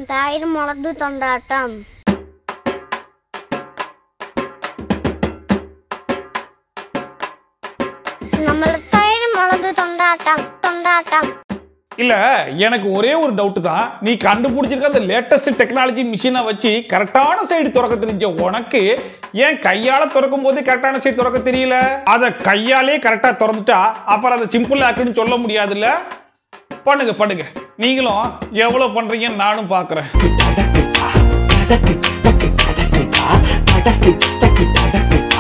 തൈര് മുളക് തൊണ്ടാട്ടം നമ്മൾ തൈര് മുളക് തൊണ്ടാട്ടം തൊണ്ടാട്ടം இல்ல எனக்கு ஒரே ஒரு டவுட் தான் நீ கண்டுபிடிச்சிருக்க அந்த லேட்டஸ்ட் டெக்னாலஜி மிஷினை வச்சு கரெக்டான சைடு திறக்க தெரிஞ்ச உனக்கு ஏன் கையால திறக்கும் போது கரெக்டான சைடு திறக்க தெரியல அதை கையாலே கரெக்டா திறந்துட்டா அப்புறம் அதை சிம்பிள் ஆக்குன்னு சொல்ல முடியாதுல்ல பண்ணுங்க பண்ணுங்க நீங்களும் எவ்வளவு பண்றீங்கன்னு நானும் பாக்குறேன் தடக்கு தடக்கு தடக்கு தடக்கு தடக்கு தடக்கு